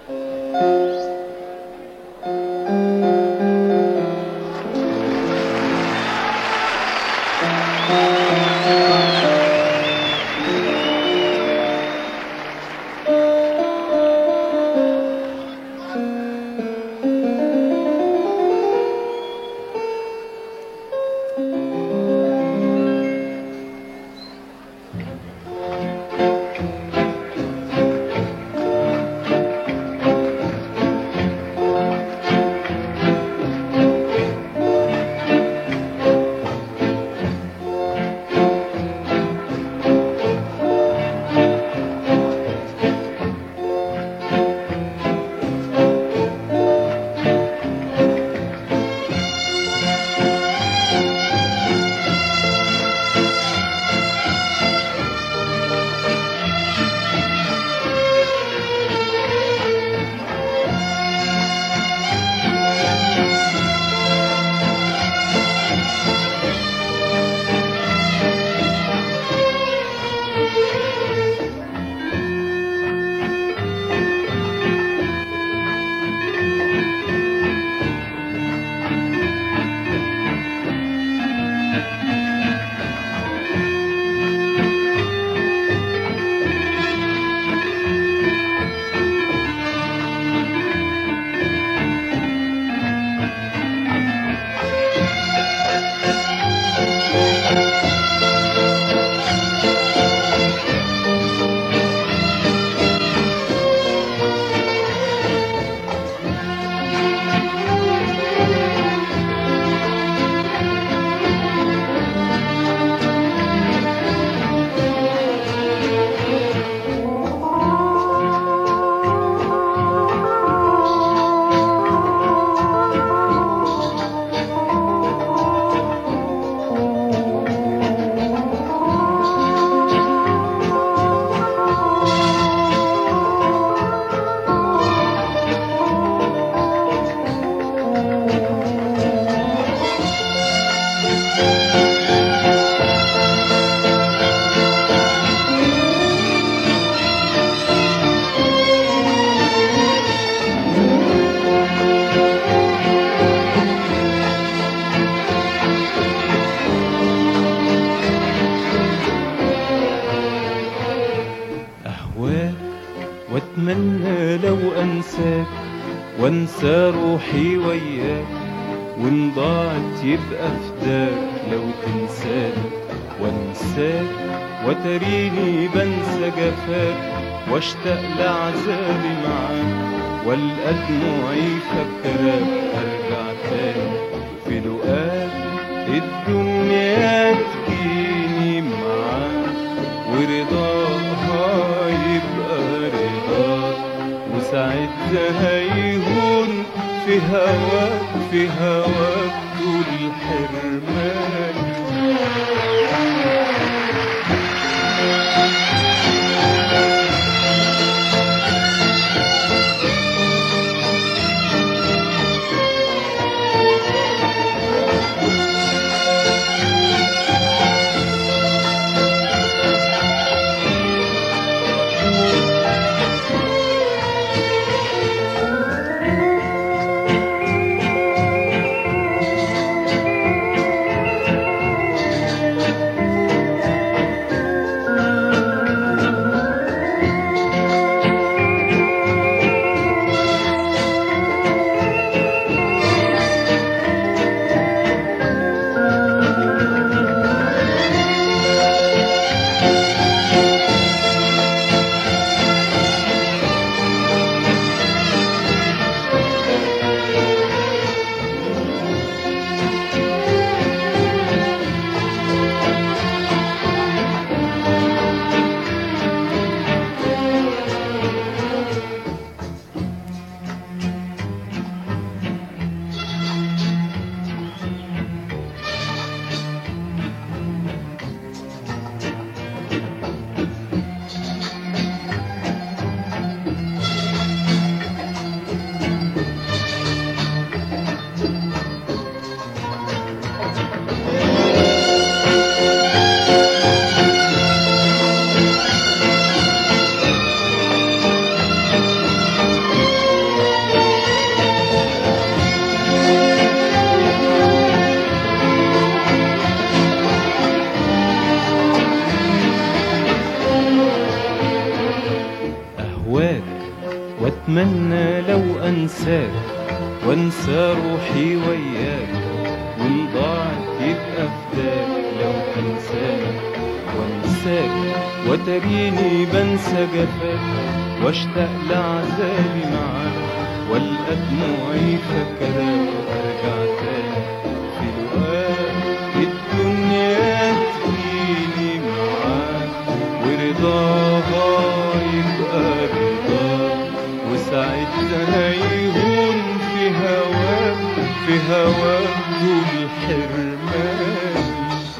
أهواك وأتمنى لو أنساك وأنسى روحي وياك وإن ضاعت يبقى فداك لو تنساني وأنساك وتريني بنسى جفاك واشتاق لعذابي معاك والقى دموعي فاكراك ارجع تاني في لقاك الدنيا تجيني معاك ورضاها يبقى رضاك وساعتها هيهون في هواك في هواك طول حرماني واتمنى لو انساك وانسى روحي وياك وان ضاعت يبقى فداك لو انساك وانساك وتريني بنسى جفاك واشتاق لعذابي معاك والقى دموعي فاكراك ارجع تاني في لقاك الدنيا تجيني معاك ورضاها يبقى رضاك وساعتها يهون في هواك في هواك طول حرماني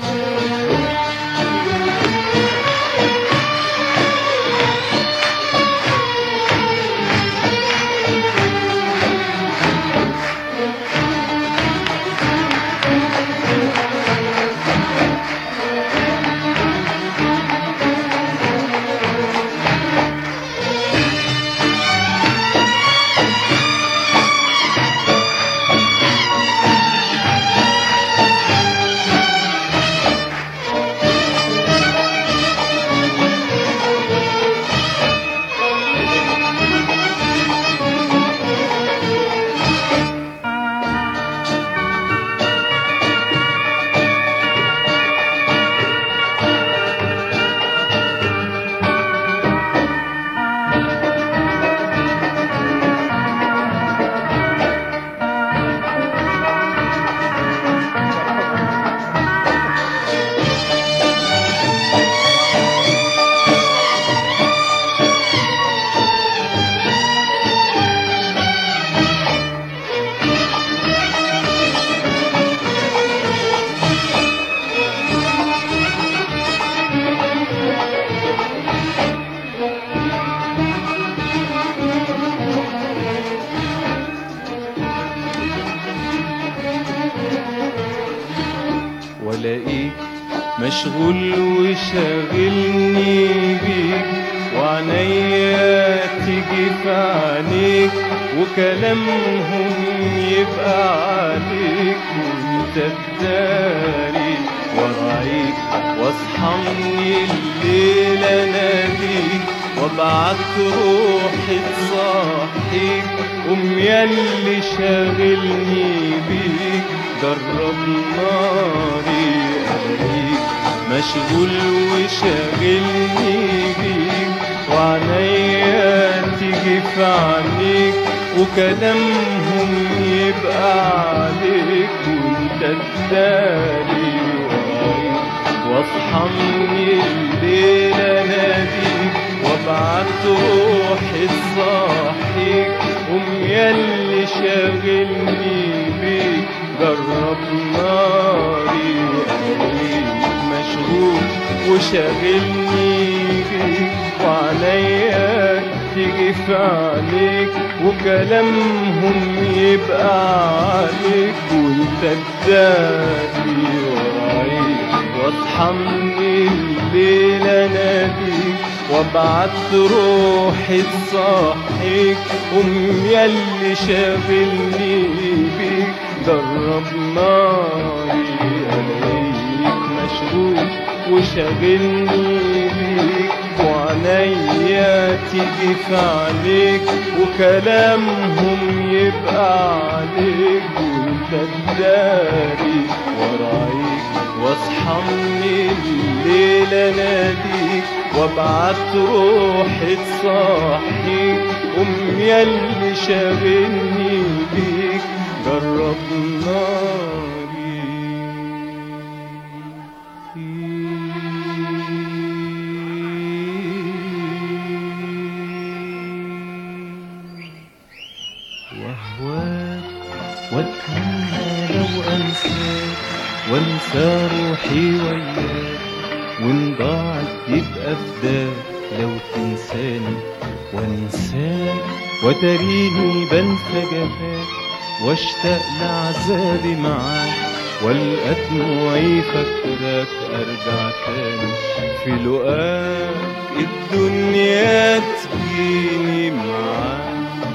والاقيك مشغول وشاغلني بيك وعنيا تيجي في عينيك وكلامهم يبقى عليك وانت تداري ورايك واصحى من الليل اناديك وابعت روحي تصحيك قوم ياللي شاغلني بيك جرب ناري الاقيك مشغول وشاغلني بيك وعنيا تيجي في عينيك وكلامهم يبقى عليك وانت تداري ورايك واصحى من الليل اناديك وابعت روحي تصحيك قوم ياللي شاغلني بيك جرب ناري الاقيك مشغول وشاغلني بيك وعليا تيجي في عليك وكلامهم يبقى عليك وانت تداري ورايك واصحى من الليل اناديك وابعت روحي تصحيك قوم ياللي شاغلني بيك جرب ناري الاقيك مشغول وشاغلني بيك وعنيا تيجي في عليك وكلامهم يبقى عليك وانت تداري ورايك واصحى من الليل اناديك وابعت روحي تصحيك قوم ياللي شاغلني بيك جرب ناري واهواك واتمنى لو انساك وانسى روحي وياك وان ضاعت يبقى فداك لو تنساني وانساك وتريني بنسى جفاك واشتاق لعذابي معاك والقى دموعي فاكراك ارجع تاني في لقاك الدنيا تجيني معاك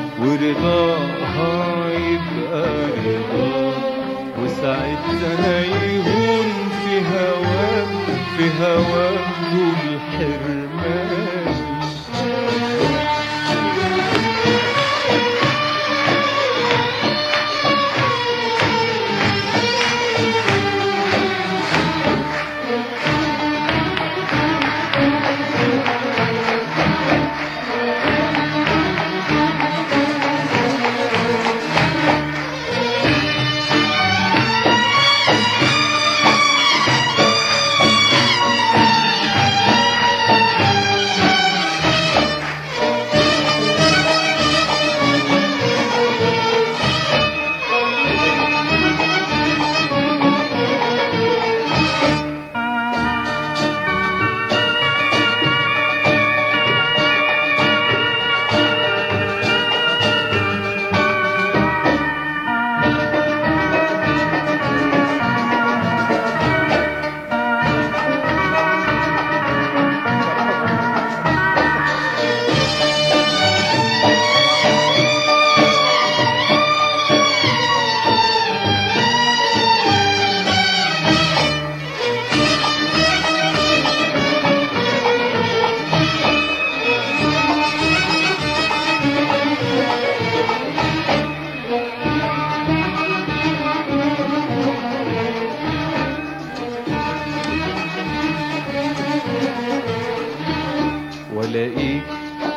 ورضاها يبقى رضاك وساعتها يهون في هواك في هواك طول حرماني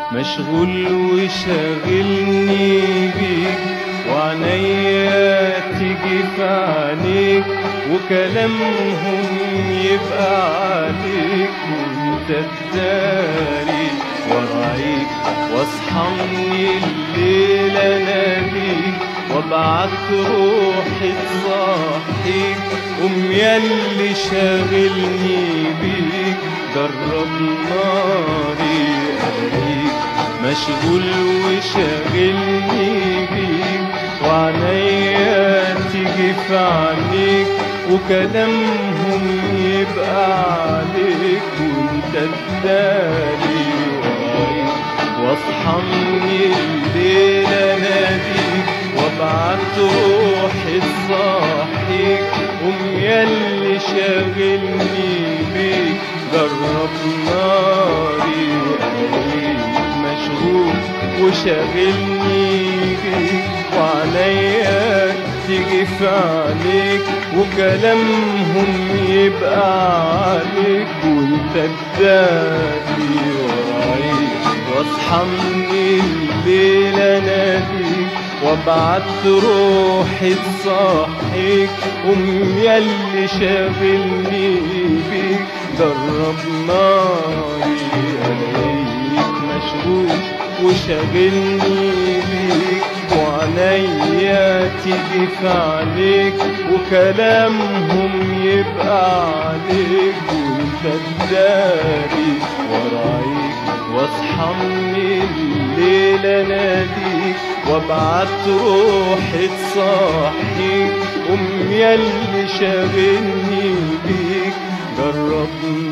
مشغول وشاغلني بيك وعنيا تيجي في عينيك وكلامهم يبقى عليك وانت تداري ورايك واصحى من الليل اناديك وابعت روحي تصحيك قوم ياللي شاغلني بيك جرب ناري عليك مشغول وشاغلني بيك وعنيا تيجي في عينيك وكلامهم يبقى عليك وانت تداري ورايك واصحى من الليل اناديك وابعت روحي تصحيك قوم ياللي شاغلني بيك جرب ناري عليك مشغول وشاغلني بيك وعليا تيجي في عليك وكلامهم يبقى عليك وانت تداري ورايك واصحى من الليل اناديك وابعت روحي تصحيك قوم ياللي شاغلني بيك جرب ناري عليك مشغول وشاغلني بيك وعنيا تيجي في عليك وكلامهم يبقى عليك وانت تداري ورايك واصحى من الليل اناديك وابعت روحي تصحيك قوم ياللي شاغلني بيك جرب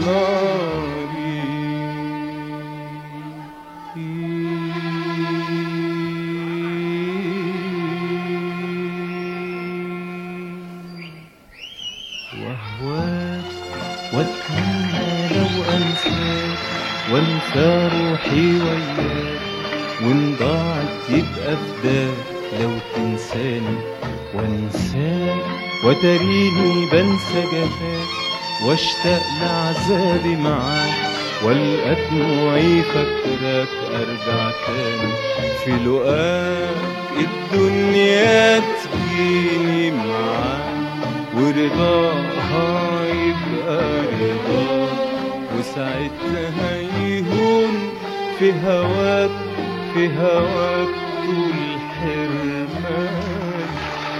ناري وهواك واتمنى لو انساك وانسى روحي وياك وان ضاعت يبقى فداك لو تنساني وانساك وتريني بنسى جفاك واشتاق لعذابي معاك والقى دموعي فاكراك ارجع تاني في لقاك الدنيا تجيني معاك ورضاها يبقى رضاك وساعتها يهون في هواك في هواك طول حرمان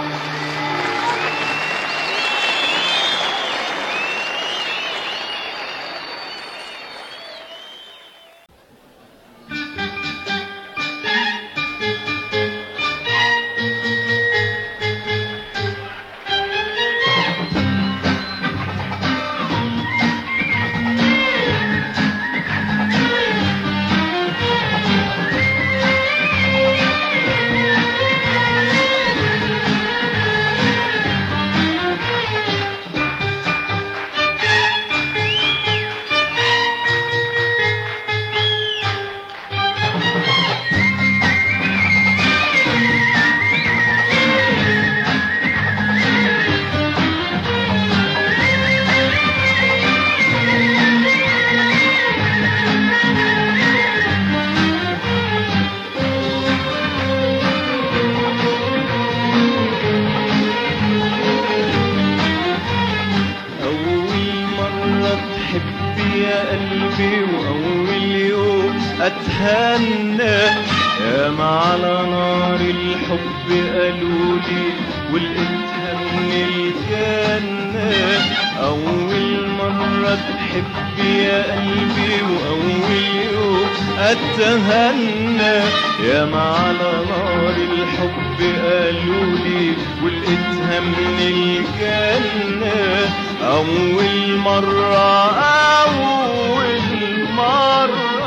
أول مرة تحب يا قلبي وأول يوم أتهنى يا على نار الحب قالولي ولقيتها من الجنة أول مرة تحب يا قلبي وأول يوم أتهنى يا على نار الحب قالولي ولقيتها من الجنة أول مرة أول مرة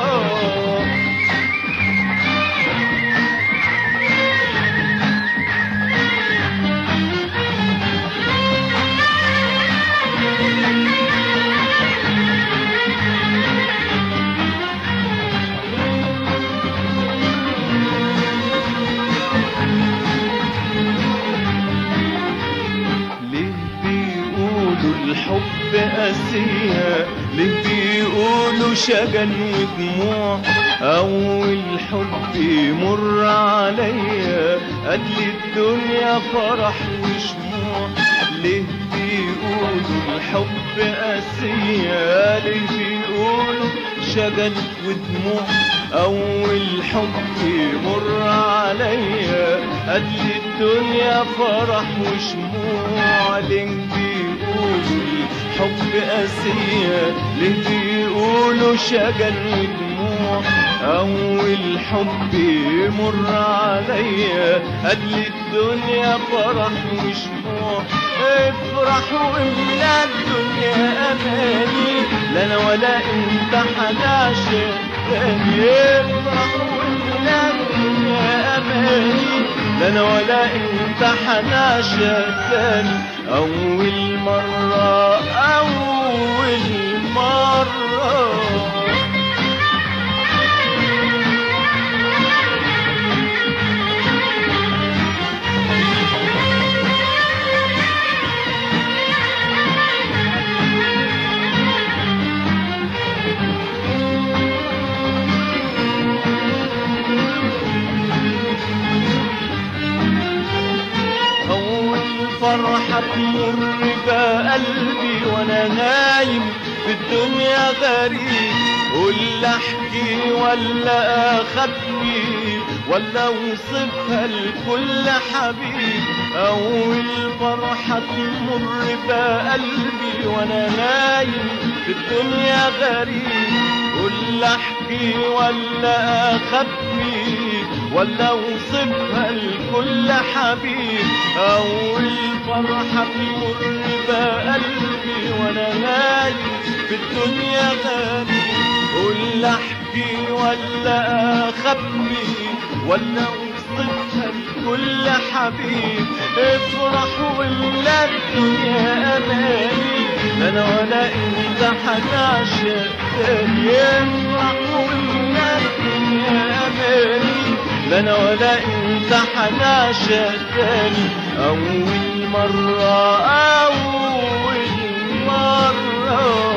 ليه بيقولوا الحب قاسية ليه بيقولوا شجن ودموع أول الحب يمر عليا قال لي الدنيا فرح وشموع ليه بيقولوا الحب قاسية ليه بيقولوا شجن ودموع أول حب يمر عليا قال لي الدنيا فرح وشموع ليه بيقولوا الحب قاسية ليه بيقولوا شجن ودموع أول حب يمر عليا قال لي الدنيا فرح وشموع افرح واملا الدنيا اماني لا انا ولا انت حنعشق تاني افرح واملا الدنيا اماني لا انا ولا انت حنعشق تاني اول مرة اول مرة أول فرحة تمر بقلبي وأنا نايم في الدنيا غريب قول أحكي ولا أخبي ولا أوصفها لكل حبيب أول فرحة تمر بقلبي وأنا نايم في الدنيا غريب قول أحكي ولا أخبي ولا اوصفها لكل حبيب اول فرحة تمر بقلبي وانا نايم في الدنيا غالي قول احكي ولا اخبي ولا اوصفها لكل حبيب افرح واملا الدنيا اماني لا انا ولا انت هنعشق تاني افرح واملا الدنيا اماني لا انا ولا انت حنعشق تاني اول مرة اول مرة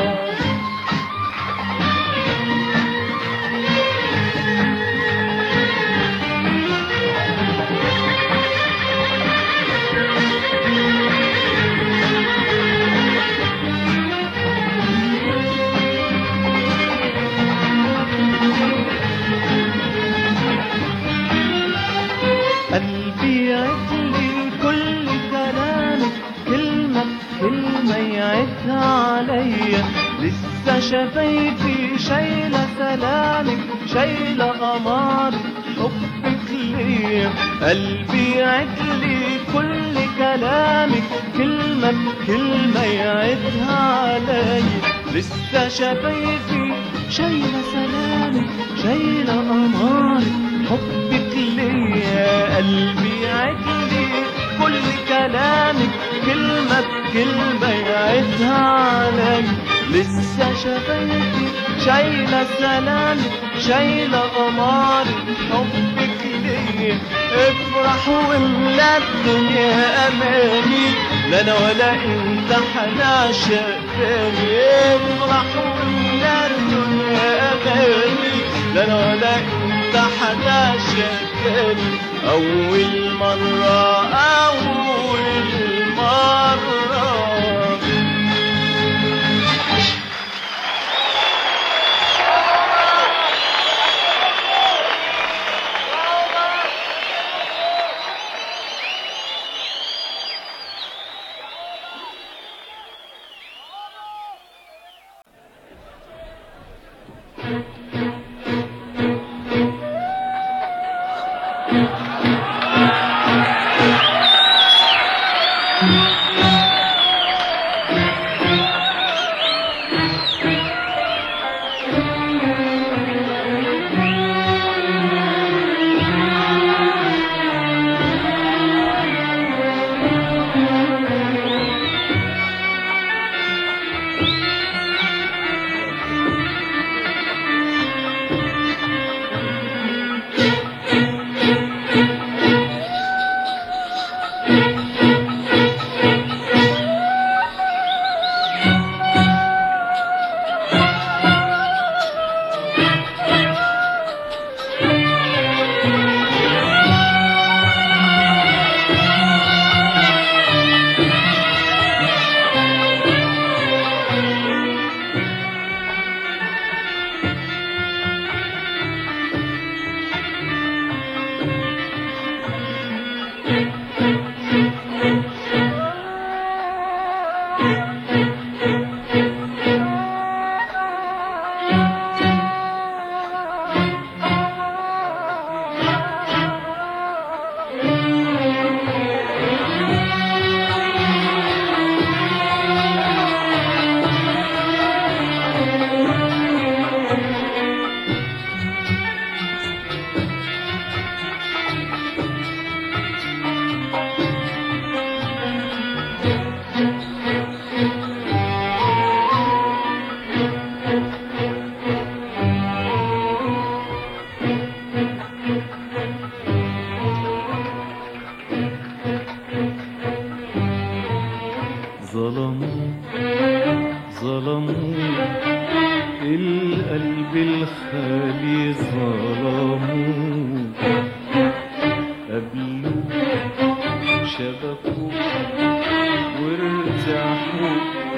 قلبي يعدلي كل كلامك كلمة كلمة يعدها عليا لسه شفايفي شايلة سلامك شايلة قمر حبك ليا قلبي يعدلي كل كلامك كلمة كلمة يعدها عليا لسه شفايفي شايلة سلامك شايلة قمر حبك ليا قلبي عدلي كل كلامك كلمة بكلمة يعدها علي لسه شفايفي شايلة سلامك شايلة قمر حبك ليا افرح واملا الدنيا اماني لا انا ولا انت حنعشق تاني افرح واملا الدنيا اماني لا انا ولا انت حنعشق تاني اول مرة اول مرة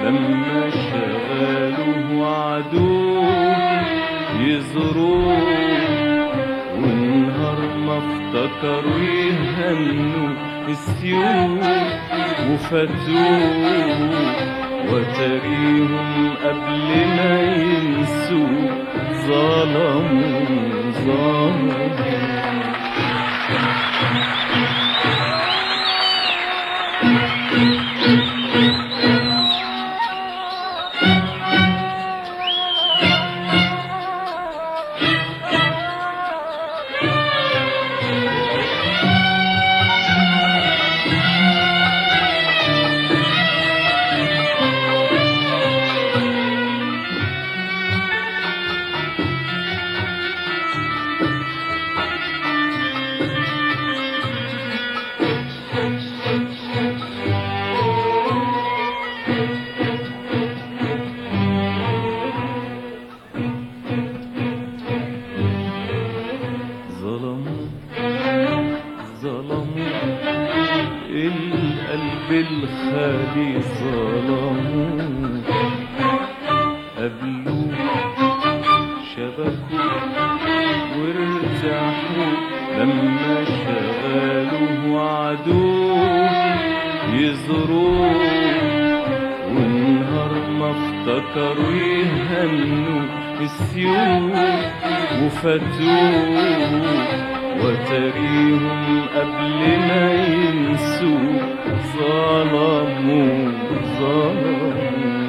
لما شغلوه عدوه يزوروه ونهار ما افتكروا يهنوا السيوف وفاتوه وتريهم قبل ما ينسوا ظلموا ظلموا ظلموا ظلموا القلب الخالي ظلموا قبلوه شبكوا وارتاحوا لما شغلوه عدوه يزوروه والنهار ما افتكروا يهنوا السيوف وفاتوه وتريهم قبل ما ينسوا ظلموا ظلموا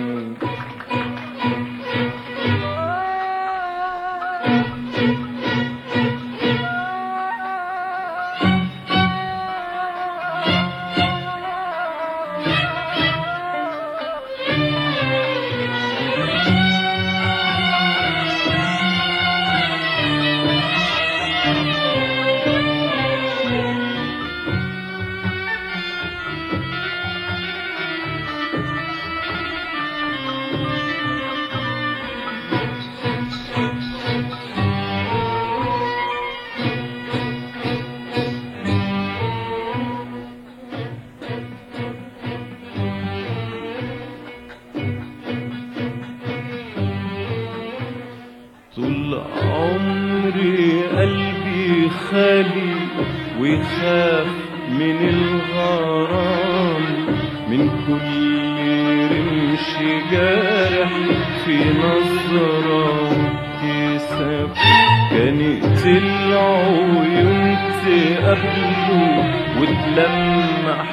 طول عمري قلبي خالي ويخاف من الغرام من كل رمش جارح في نظرة ابتسام كانت العيون تقابله وتلمح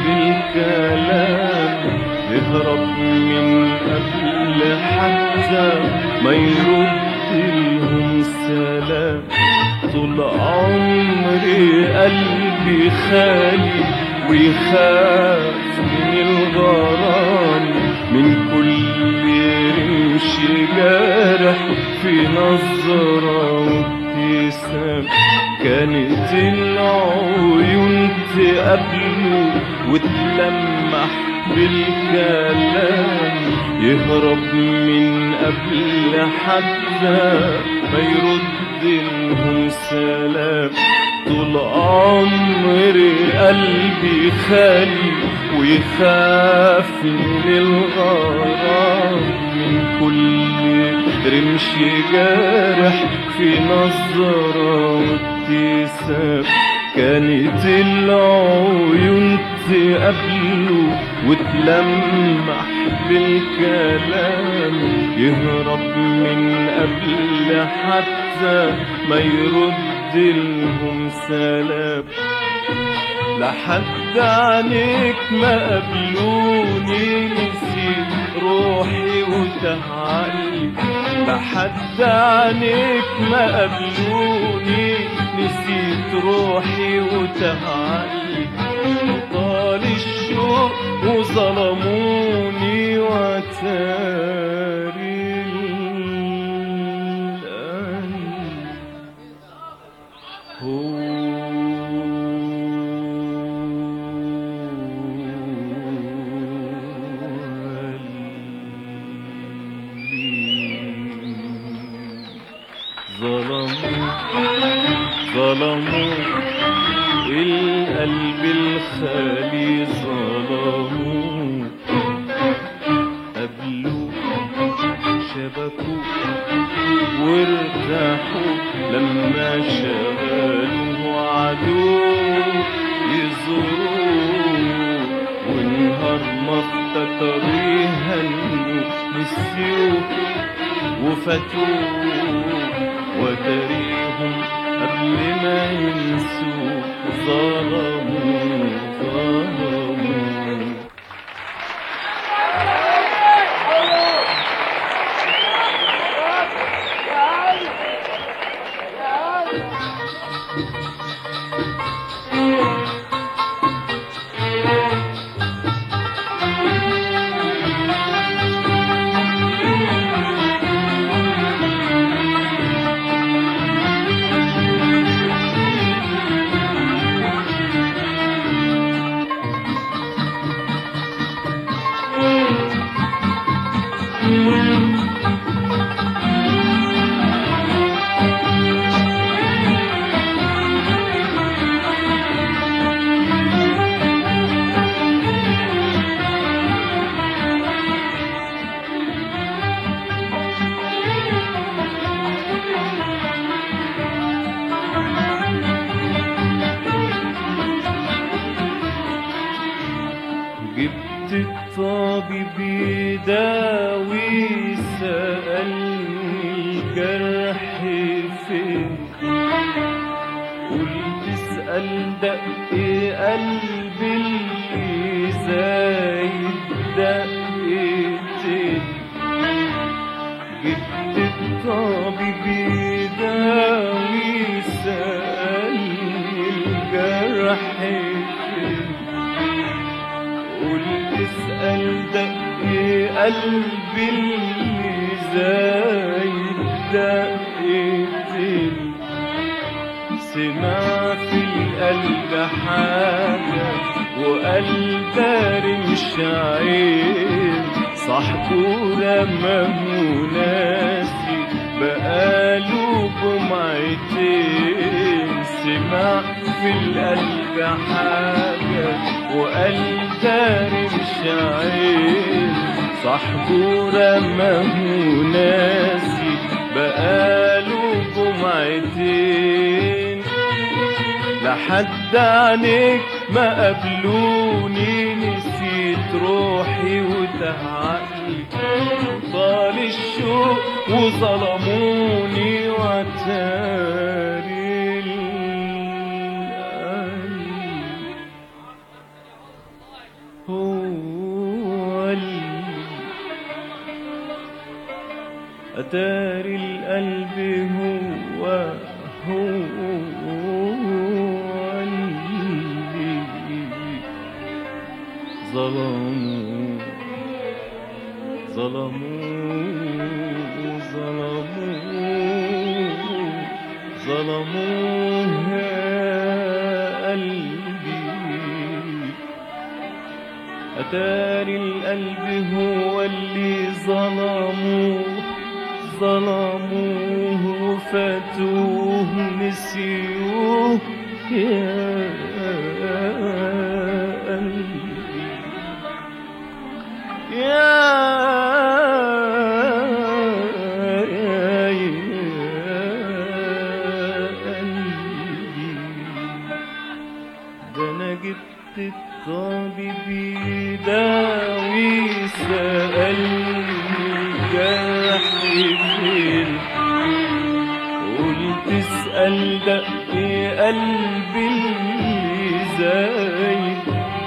بالكلام يهرب من قبل حتى ما يرد لهم سلام طول عمري قلبي خالي ويخاف من الغرام من كل رمش جارح في نظرة وابتسام كانت العيون تقابله وتلمح بالكلام يهرب من قبل حتى ما يرد لهم سلام طول عمري قلبي خالي ويخاف من الغرام من كل رمش جارح في نظرة وابتسام كانت العيون تقابله وتلمح بالكلام يهرب من قبل حتى ما يرد لهم سلام لحد عنيك ما قبلوني نسيت روحي وتعالي لحد عنيك ما قبلوني نسيت روحي وتعالي طال الشوق وظلموني وتاري القلب ظلموا ظلموا القلب الخالي ظلموا ما شغلوا عدو يزوروه ونهار ما افتكروا يهنوا نسيوه وفاتوه وتاريهم قبل ما ينسوا ظلموا ظلموا جبت الطبيب يداوي سألني الجرح فين قلت اسأل دق قلبي اللي زايد دقتين جبت الطبيب يداوي سألني الجرح فين قلت اسأل دق قلبي اللي زايد دقتين سمع في القلب حاجة وقلب مش عين صاحبه رماه ناسي بقاله جمعتين سمع في القلب حاجة وقلب مش عين صاحبه رماه ناسي بقاله جمعتين لحد عنيك ما قبلوني نسيت روحي وتعقلي طال الشوق وظلموني وتاري القلب هو اللي أتاري القلب هو هو اللي ظلموا ظلموا ظلموا ظلموا يا قلبي أتاري القلب هو اللي ظلموه ظلموه فاتوه نسيوه يا قلبي يا يا قلبي ده انا جبت الطبيب يداوي سألني الجرح فين قلت اسأل دق قلبي اللي زايد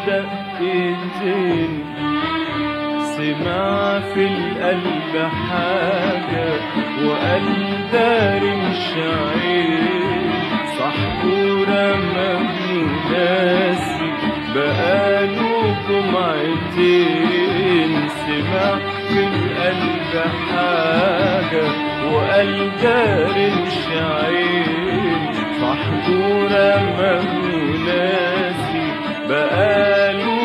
دقتين سمع في القلب حاجة وقال داري مش عين صاحبه رماه ناسي بقاله جمعتين سمع في القلب حاجة وقال داري مش عين صاحبه رماه ناسي بقاله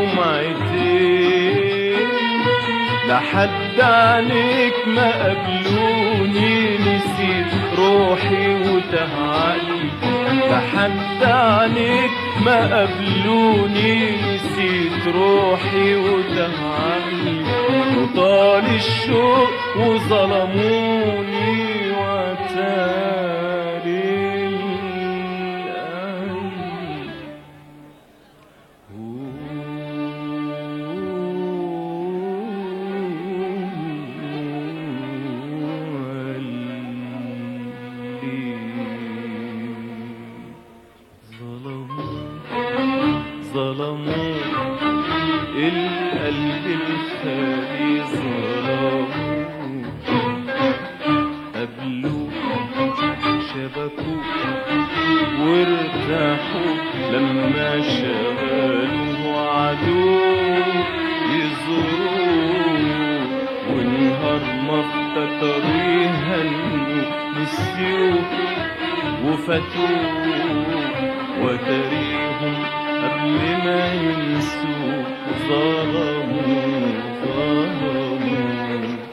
جمعتين لحد عنيك ما قبلوني نسيت روحي وتهعلي لحد عنيك ما قبلوني نسيت روحي وتهعلي وطال الشوق وظلموني وتاري ظلموا القلب الخالي ظلموا قبلوا شبكوا وارتاحوا لما شغلوا عدو يزوروه ونهار ما افتكروا يهنوا نسيوه وفاتوه وتريهم قبل ما ينسوا ظلموا ظلموا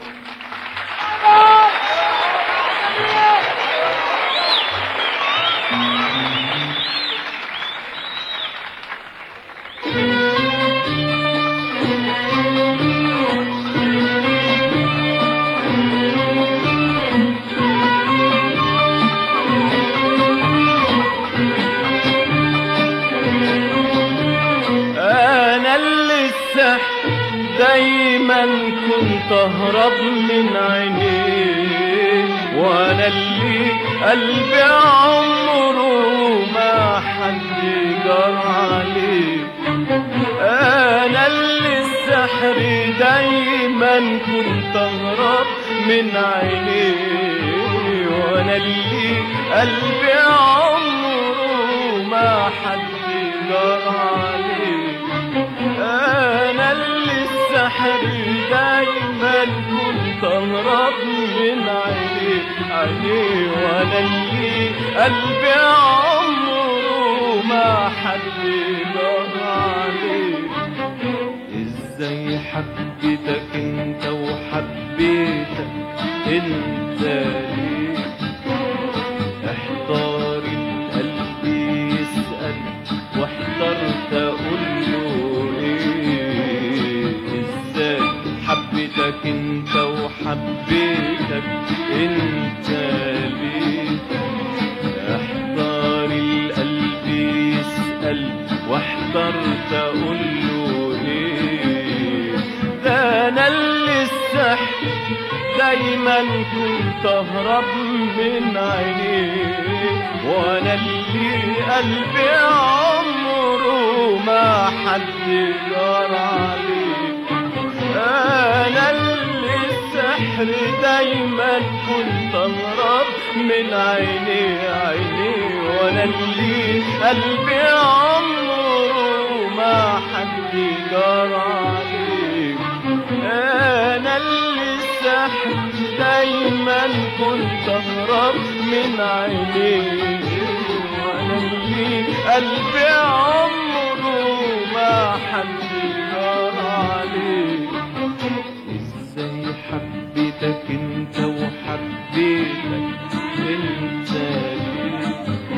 انا اللي السحر دايما كنت اهرب من عينيه وانا اللي قلبي عمره ما حد جرى عليه انا اللي السحر دايما كنت اهرب من عينيه وانا اللي قلبي عمره ما حد جرى عليه انا اللي السحر دايما كنت اهرب من عينيه عينيه وانا اللي قلبي عمره ما حد جرى عليه ازاي حبيتك انت وحبيتك انت ليه احتار القلب يسأل واحترت اقول له ايه ازاي حبيتك انت وحبيتك انت ليه احتار القلب يسأل واحترت اقول له ايه ده انا اللي السحر دايما كنت اهرب من عينيه وانا اللي قلبي عمره ما حد جرى عليه انا اللي السحر دايما كنت اهرب من عيني عيني وانا اللي قلبي عمره ما حد جرى عليه انا اللي السحر دايما كنت اهرب من عيني وانا اللي قلبي عمره ما حد جرى عليه ازاي حبيتك انت وحبيتك انت ليه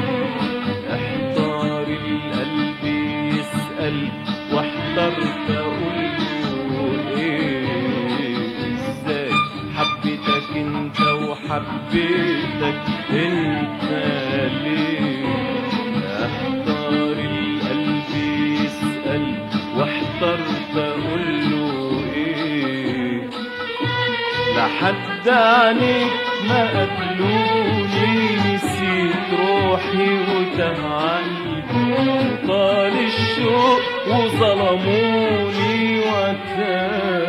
احتار القلب يسأل واحترت اقول له ايه ازاي حبيتك انت وحبيتك انت ليه احتار القلب يسأل واحترت اقول له ايه لحد عنيك ما قبلوني نسيت روحي وتهعني طال الشوق وظلموني وتاري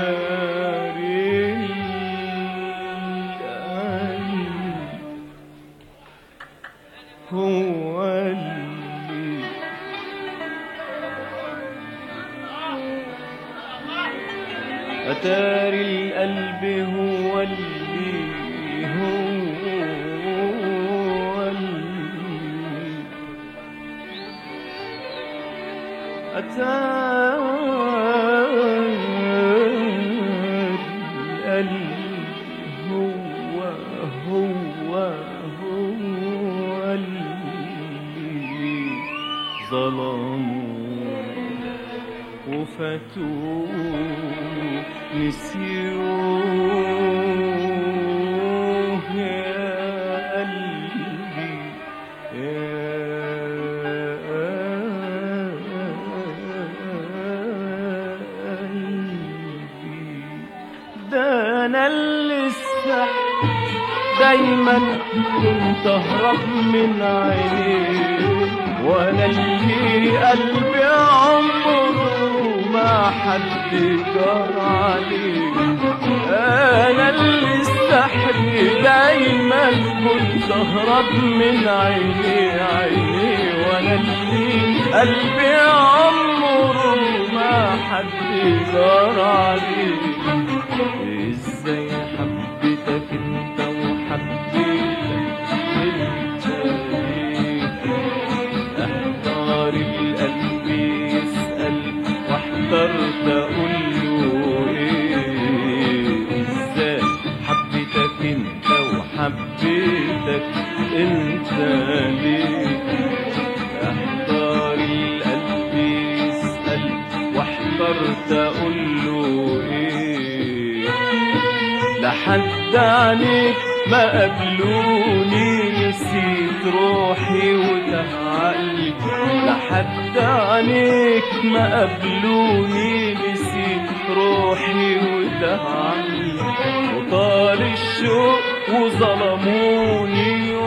القلب هو اللي أتاري القلب هو اللي هو اللي أتاري القلب هو هو هو اللي ظلموا وفاتوه نسيوه يا قلبي يا قلبي ده انا اللي السحر دايما كنت اهرب من عينيه وانا اللي قلبي عمره ما حد جار عليه انا اللي استحي دايما كنت اهرب من عيني عيني وانا اللي قلبي عمره ما حد جار عليه ازاي حبيتك انت وحبيتك انت ليه احتار القلب يسأل واحترت اقول له ايه ازاي حبيتك انت وحبيتك انت ليه احتار القلب يسأل واحترت اقول له ايه لحد عليك ما قبلوني نسيت روحي وتعقلي لحد عليك ما قبلوني نسيت روحي وتعقلي وطال الشوق وظلموني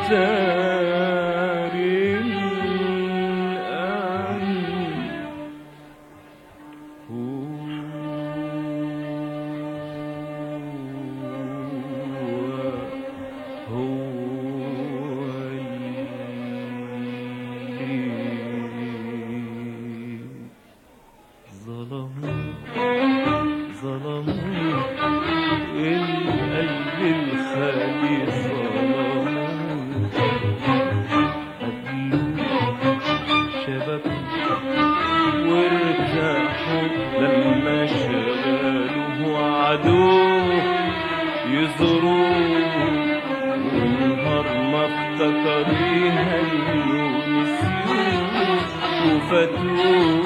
وتاري الأمن هو هو اللي ظلموا ظلموا القلب الخالي ظلموا قبلوا شبكوا وارتاحوا لما شغلوه عدوه يزوروه ونهار ما افتكر يهنوا نسيوه وفاتوه